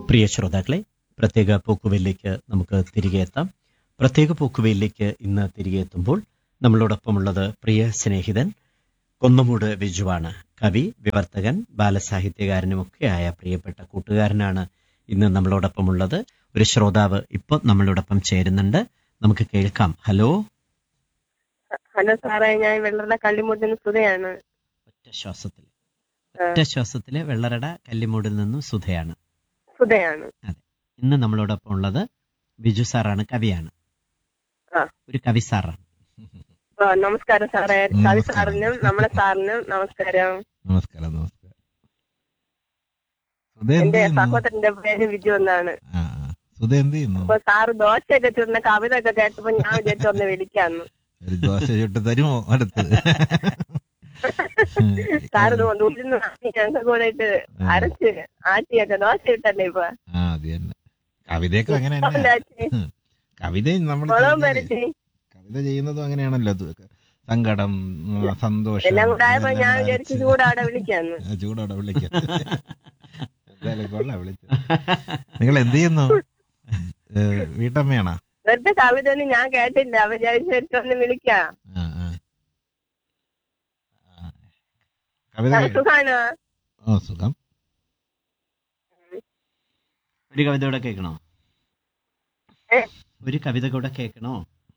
പ്രിയ ശ്രോതാക്കളെ പ്രത്യേക പോക്കുവയിലേക്ക് നമുക്ക് തിരികെ എത്താം പ്രത്യേക പോക്കുവയിലേക്ക് ഇന്ന് തിരികെ എത്തുമ്പോൾ നമ്മളോടൊപ്പമുള്ളത് പ്രിയ സ്നേഹിതൻ കൊന്നമൂട് വിജുവാണ് കവി വിവർത്തകൻ ബാലസാഹിത്യകാരനുമൊക്കെയായ പ്രിയപ്പെട്ട കൂട്ടുകാരനാണ് ഇന്ന് നമ്മളോടൊപ്പമുള്ളത് ഒരു ശ്രോതാവ് ഇപ്പൊ നമ്മളോടൊപ്പം ചേരുന്നുണ്ട് നമുക്ക് കേൾക്കാം ഹലോ ഹലോ സാറേ ഞാൻ വെള്ളറുടെ കള്ളിമുട്ടിന് സുധയാണ് ഒറ്റ ശ്വാസത്തിൽ ഒറ്റ ശ്വാസത്തിലെ വെള്ളറട കല്ലിമൂടിൽ നിന്നും സുധയാണ് സുധയാണ് ഇന്ന് നമ്മളോടൊപ്പം ഉള്ളത് ബിജു സാറാണ് കവിയാണ് ആ. ഒരു കവി സാറാണ് ആ, നമസ്കാരം സാറേ കവി നമസ്കാരം. സാറിനും നമ്മളെ സാറിനും നമസ്കാരം നമസ്കാരം നമസ്കാരം സുധ എന്ത് എന്റെ ചെയ്യുന്നു സഹോദരന്റെ പേര് വിജു എന്നാണ് ആ ആ. സുധ എന്ത് ചെയ്യുന്നു അപ്പൊ സാറ് ദോശയൊക്കെ ചുരുന്ന കവിത ഒക്കെ കേട്ടപ്പോ ഞാൻ വിചാരിച്ചു ഒന്ന് വിളിക്കാന്ന് ഒരു ദോശ ചുട്ട് തരുമോ അടുത്ത് സാറ് ഉരുന്ന് ഞങ്ങൾക്ക് കൂടെ ഇട്ട് അരച്ച് ആറ്റിയൊക്കെ ദോശ ഇട്ടല്ലേ ഇപ്പൊ ആ അത് തന്നെ കവിതയൊക്കെ അങ്ങനെ മുളകും തന്നെ ചാച്ചി, കവിത നമ്മൾ മുളകും പരത്തി കവിത ചെയ്യുന്നതും അങ്ങനെയാണല്ലോ അത്. സങ്കടം ഉം, സന്തോഷം എല്ലാം കൂടെ ആയപ്പോ ഇതെല്ലാം ഞാൻ കൂടെ വിചാരിച്ചു അടിച്ച് ചൂടാടെ വിളിക്കാന്ന് ആ, ചൂടോടെ വിളിക്കാം എന്തായാലും കൊള്ളാം വിളിച്ചു നിങ്ങൾ എന്ത് ചെയ്യുന്നു ഏ, വീട്ടമ്മയാണോ വെറുതെ കവിത ഒന്നും ഞാൻ കേട്ടില്ല വിചാരിച്ചു ഒന്ന് വിളിക്കാം ആ ആ ആ. കവിത സുഖാണോ ഓ സുഖം ഒരു കവിത കൂടെ കേൾക്കണോ ഏ? ഒരു കവിത കൂടെ കേൾക്കണോ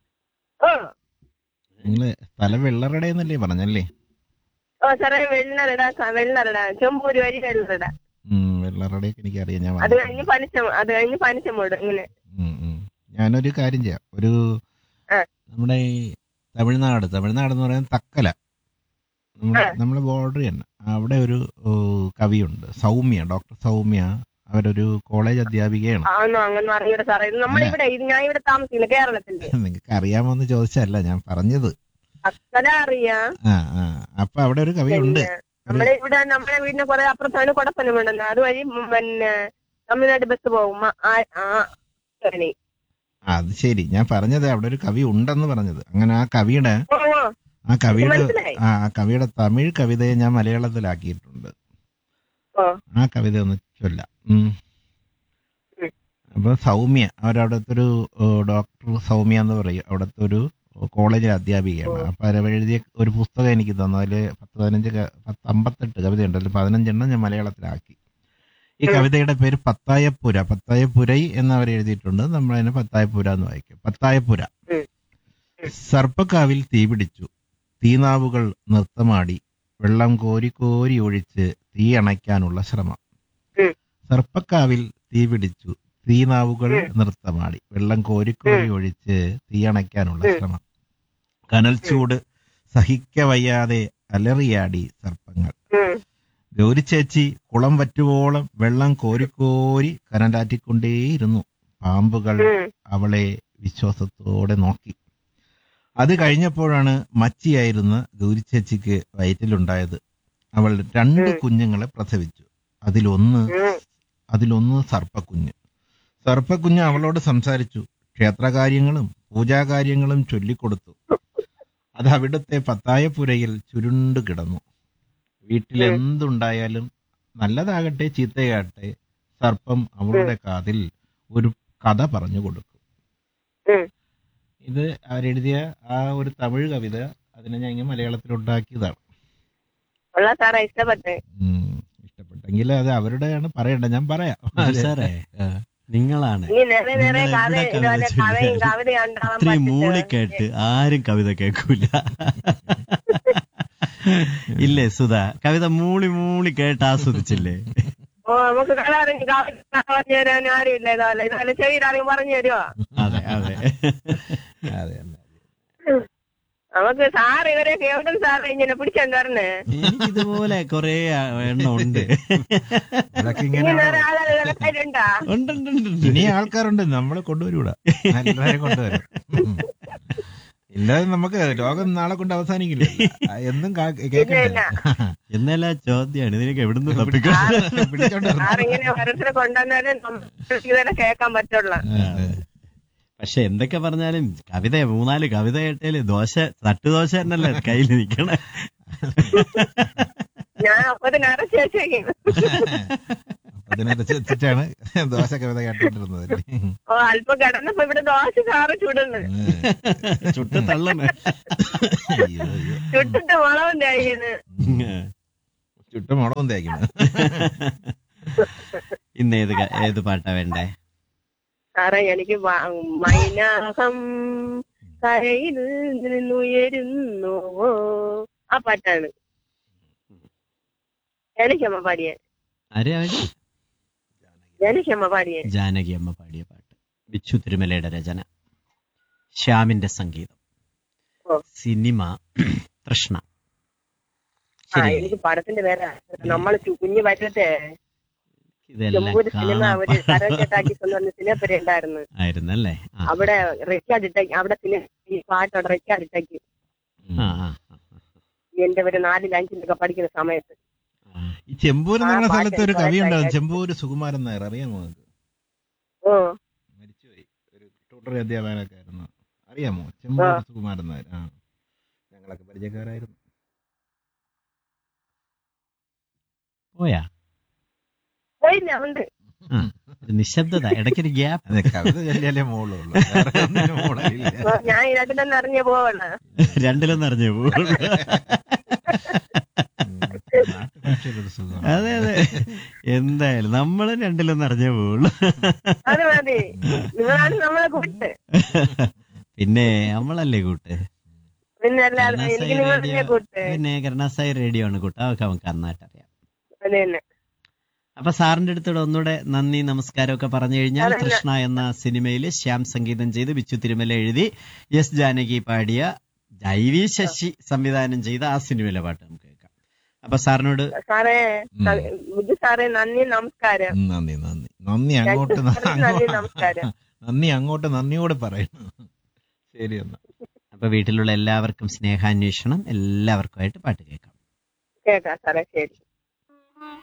ഓ നിങ്ങള് സ്ഥലം വെള്ളറടയെന്നല്ലേ പറഞ്ഞല്ലേ ഓ സാറേ വെള്ളറട വെള്ളറട ചെമ്പൂര് വരി വെള്ളറട ഉം, വെള്ളറടയൊക്കെ എനിക്കറിയാം ഞാൻ അത് വന്നിട്ടുണ്ട്. കഴിഞ്ഞ് പനിച്ചം അത് കഴിഞ്ഞ് പനിച്ചമോട് ഇങ്ങനെ ഉം, ഉം. ഞാനൊരു കാര്യം ചെയ്യാം ഒരു ആ. നമ്മുടെ ഈ തമിഴ്നാട് തമിഴ്നാട് എന്ന് പറയുന്നത് തക്കല നമ്മുടെ ആ. നമ്മളെ ബോർഡർ തന്നെ അവിടെ ഒരു ഓ, കവിയുണ്ട് സൗമ്യ ഡോക്ടർ സൗമ്യ അവരൊരു കോളേജ് അധ്യാപികയാണ് ആണോ അങ്ങനെ അറിയൂടെ സാറേ ഇത് നമ്മളിവിടെ ഇത് ഞാൻ ഇവിടെ താമസിക്കുന്നു കേരളത്തില് നിങ്ങൾക്ക് അറിയാമോന്ന് ചോദിച്ചല്ല ഞാൻ പറഞ്ഞത് അക്കല അറിയാം ആ ആ അപ്പൊ അവിടെ ഒരു കവിയുണ്ട് പിന്നെ നമ്മളെ ഇവിടെ നമ്മളെ വീടിന് കുറെ അപ്പുറത്താണ് കുടപ്പനമുണ്ടെന്ന് അതുവഴി ഉം പിന്നെ തമിഴ്നാട് ബസ് പോകും ആ- ആ- ആ വഴി. ആ, അത് ശരി ഞാൻ പറഞ്ഞത് അവിടെ ഒരു കവി ഉണ്ടെന്ന് പറഞ്ഞത് അങ്ങനെ ആ കവിയുടെ ഓ ഓ ആ കവിയുടെ മനസ്സിലായി. ആ ആ കവിയുടെ തമിഴ് കവിതയെ ഞാൻ മലയാളത്തിലാക്കിയിട്ടുണ്ട് ഓ ആ കവിത ഒന്ന് ചൊല്ലാം ഉം. ഉം. അപ്പൊ സൗമ്യ അവരവിടുത്തെ ഒരു ഏഹ്, ഡോക്ടർ സൗമ്യ എന്ന് പറയും അവിടുത്തെ ഒരു കോളേജിലെ അധ്യാപികയാണ് അപ്പൊ അവർ എഴുതിയ ഒരു പുസ്തകം എനിക്ക് തന്നു അതില് പത്ത് പതിനഞ്ച് ക- പത്ത് അമ്പത്തെട്ട് കവിതയുണ്ട് അതിൽ പതിനഞ്ചെണ്ണം ഞാൻ മലയാളത്തിലാക്കി ഈ ഉം. കവിതയുടെ പേര് പത്തായപ്പുര പത്തായപ്പുരൈ എന്ന് അവർ എഴുതിയിട്ടുണ്ട് നമ്മൾ അതിനെ പത്തായപ്പുര എന്ന് വായിക്കും പത്തായപ്പുര ഉം. ഉം. സർപ്പക്കാവിൽ തീപിടിച്ചു തീനാവുകൾ നൃത്തമാടി വെള്ളം കോരി കോരി ഒഴിച്ച് തീ അണയ്ക്കാനുള്ള ശ്രമം ഉം. സർപ്പക്കാവിൽ തീപിടിച്ചു തീനാവുകൾ ഉം. നൃത്തമാടി വെള്ളം കോരി കോരി ഒഴിച്ച് തീ അണയ്ക്കാനുള്ള ഉം. ശ്രമം കനൽ ചൂട് സഹിക്കവയ്യാതെ അലറിയാടി സർപ്പങ്ങൾ ഉം ഗൗരി ചേച്ചി കുളം വറ്റുവോളം വെള്ളം കോരിക്കോരി കനലാറ്റിക്കൊണ്ടേയിരുന്നു പാമ്പുകൾ ഉം അവളെ വിശ്വാസത്തോടെ നോക്കി അത് കഴിഞ്ഞപ്പോഴാണ് മച്ചിയായിരുന്ന ഗൗരി ചേച്ചിക്ക് വയറ്റിലുണ്ടായത് അവൾ രണ്ട് ഉം. കുഞ്ഞുങ്ങളെ പ്രസവിച്ചു അതിലൊന്ന് ഉം അതിലൊന്ന് സർപ്പക്കുഞ്ഞ് സർപ്പക്കുഞ്ഞ് അവളോട് സംസാരിച്ചു ക്ഷേത്രകാര്യങ്ങളും പൂജാകാര്യങ്ങളും ചൊല്ലിക്കൊടുത്തു അത് അവിടുത്തെ പത്തായപ്പുരയിൽ ചുരുണ്ടു കിടന്നു വീട്ടിൽ ഉം. എന്തുണ്ടായാലും നല്ലതാകട്ടെ ചീത്തയാകട്ടെ സർപ്പം അവളുടെ കാതിൽ ഒരു കഥ പറഞ്ഞു കൊടുക്കും ഉം ഇത് അവരെഴുതിയ ആ ഒരു തമിഴ് കവിത അതിനെ ഞാൻ ഇങ്ങനെ മലയാളത്തിലുണ്ടാക്കിയതാണ് ഉള്ള സാറേ ഇഷ്ടപ്പെട്ടെ ഉം. ഇഷ്ടപ്പെട്ടെങ്കിൽ അത് അവരുടെയാണ് പറയണ്ട ഞാൻ പറയാം ബിജു സാറേ നിങ്ങളാണ് ഇനി നിറയെ നിറയെ നിങ്ങൾ കഥ ഇവിടെ ഇതുപോലെ കവിത കഥയും ചൊല്ലിയാൽ കവിതയും ഉണ്ടാവാൻ ഇത്രയും പറ്റില്ല. മൂളി കേട്ട് ആരും കവിത കേൾക്കൂല ഇല്ലേ സുധ കവിത മൂളി മൂളി കേട്ട് ആസ്വദിച്ചില്ലേ ഓ നമുക്ക് കളറിന് കവിത പറഞ്ഞു തരാൻ ആരും ഇല്ല ഇതുപോലെ ഇതുപോലെ ചെവിയിലാണെങ്കിൽ പറഞ്ഞു തരുമോ അതെ അതെ അതെ അതെ. നമുക്ക് സാർ ഇവരെ എവിടെ സാർ ഇങ്ങനെ പിടിച്ചോണ്ട് വരണേ എനിക്കിതുപോലെ കൊറേ എണ്ണം ഉണ്ട് അതൊക്കെ ഇനി ഇങ്ങനെ വേറെ ആളുകളൊക്കെ കയ്യിലുണ്ടാ ഉണ്ട് ഉണ്ട്, ഉണ്ട്, ഉണ്ട്. ഇനി ആൾക്കാരുണ്ട് നമ്മളെ കൊണ്ടുവരൂടാ എല്ലാവരും കൊണ്ടുവരും ഉം. ഇല്ലാതെ നമുക്ക് ലോകം നാളെ കൊണ്ട് അവസാനിക്കില്ല ആ, എന്നും കാ- കേക്കട്ടെ ഇല്ല. എന്നല്ല ചോദ്യാണ് ഇതിനൊക്കെ എവിടുന്ന് തപ്പിക്കും പിടിച്ചോണ്ട് വരണം. സാർ ഇങ്ങനെ ഓരോരുത്തരെ കൊണ്ടുവന്നാലേ നമുക്ക് ഇതുവരെ കേൾക്കാൻ പറ്റുള്ളൂ പക്ഷെ എന്തൊക്കെ പറഞ്ഞാലും കവിത മൂന്നാല് കവിത കേട്ടാല് ദോശ തട്ടുദോശ തന്നെയല്ലേ കയ്യിൽ നിൽക്കണേ ഞാൻ അപ്പത്തിന് അരച്ച് വെച്ചേക്കും അപ്പൊ അതിനകത്ത് വെച്ചിട്ടാണ് ദോശ കവിത കേട്ടോണ്ടിരുന്നത് ഓ അല്പം കിടന്നപ്പോ ഇവിടെ ദോശ സാറ് ചുടുന്നു ചുട്ട് തള്ളണ അയ്യോ അയ്യോ ചുട്ടിട്ട് മുളകും തേക്കുന്നു ചുട്ട മുളകും തേക്കണം ഇന്ന് ഏത് ക- ഏത് പാട്ടാ വേണ്ടേ സാറേ എനിക്ക് വ- മൈനാകം കരയിൽ നിന്നുയരുന്നുവോ ആ പാട്ടാണ് എനിക്കമ്മ പാടിയ ആര് ആര്? എനിക്കമ്മ പാടിയ ജാനകി അമ്മ പാടിയ പാട്ട് ബിച്ചു തിരുമലയുടെ രചന ശ്യാമിന്റെ സംഗീതം ഓ. സിനിമ തൃഷ്ണ ആ ശരി എനിക്ക് പടത്തിന്റെ പേരാ നമ്മള് ചു- കുഞ്ഞു വയറ്റത്തെ ഇതെല്ലാം ചെമ്പൂര് സിനിമ കാണാൻ ഒരു കരോട്ടാക്കിസ് എന്ന് പറഞ്ഞ സിനിമ പേര് ഉണ്ടായിരുന്നു ആയിരുന്നല്ലേ ആ അവിടെ റെക്കാർഡ് ഇട്ടേക്ക് അവിടെ സിനിമ ഈ പാട്ട് അവിടെ റെക്കാർഡ് ഇട്ടേക്ക് ആ, ആ, ആ, എന്റെ ഒരു നാലിൽ അഞ്ചിലൊക്കെ പഠിക്കുന്ന സമയത്ത് ആ. ഈ ചെമ്പൂർ എന്ന് പറയുന്ന ആ, സ്ഥലത്ത് ഒരു പാട്ട് കവി ഉണ്ടാവും കേട്ട്. ചെമ്പൂര് സുകുമാരൻ നായർ അറിയാമോ അത് ഓ മരിച്ചുപോയി ഒരു ട്യൂട്ടർ അധ്യാപകനൊക്കെ ആയിരുന്നു അറിയാമോ ചെമ്പൂർ ആ. സുകുമാരൻ നായർ ആ ഞങ്ങളൊക്കെ പരിചയക്കാരായിരുന്നു പോയാ പോയില്ല ഉണ്ട് ഒരു നിശബ്ദത ഇടയ്ക്കൊരു ഗ്യാപ്പ് അതെ കവിത ചൊല്ലിയാലേ മോളുള്ളൂ വേറെ ഒന്നിനും മോളില്ല അപ്പൊ ഞാൻ ഇതിനകത്ത് തന്നെ അറിഞ്ഞു പോവണ രണ്ടിലൊന്നും അറിഞ്ഞു പോകും നാട്ടുഭാഷയിലൊരു സുഖം അതെ അതെ എന്തായാലും നമ്മളും രണ്ടിലൊന്നും അറിഞ്ഞേ പോകുള്ളൂ അത് മതി നിങ്ങളാണ് നമ്മളെ കൂട്ട് പിന്നെ നമ്മളല്ലേ കൂട്ട് പിന്നെ അല്ലാതെ എനിക്ക് നിങ്ങൾ തന്നെ കൂട്ട് പിന്നെ കരുണാസായി റേഡിയോ ആണ് കൂട്ട് അതൊക്കെ നമുക്ക് നന്നായിട്ട് അറിയാം അത് തന്നെ അപ്പൊ സാറിന്റെ അടുത്തൂടെ ഒന്നുകൂടെ നന്ദി നമസ്കാരം ഒക്കെ പറഞ്ഞു കഴിഞ്ഞാൽ അതല്ല. കൃഷ്ണ എന്ന സിനിമയിൽ ശ്യാം സംഗീതം ചെയ്ത് ബിച്ചു തിരുമല എഴുതി എസ് ജാനകി പാടിയ ജൈവി ശശി സംവിധാനം ചെയ്ത ആ സിനിമയിലെ പാട്ട് നമുക്ക് കേൾക്കാം അപ്പൊ സാറിനോട് സാറേ ഉം. ബുദ്ധി സാറേ നന്ദി നമസ്കാരം ഉം, നന്ദി നന്ദി നന്ദി അങ്ങോട്ട് ന- നന്ദി അങ്ങോട്ട് നമസ്കാരം നന്ദി അങ്ങോട്ട് നന്ദിയോടെ പറയണം ശരി എന്നാ അപ്പൊ വീട്ടിലുള്ള എല്ലാവർക്കും സ്നേഹാന്വേഷണം എല്ലാവർക്കുമായിട്ട് പാട്ട് കേൾക്കാം കേട്ടാ സാറേ ശരി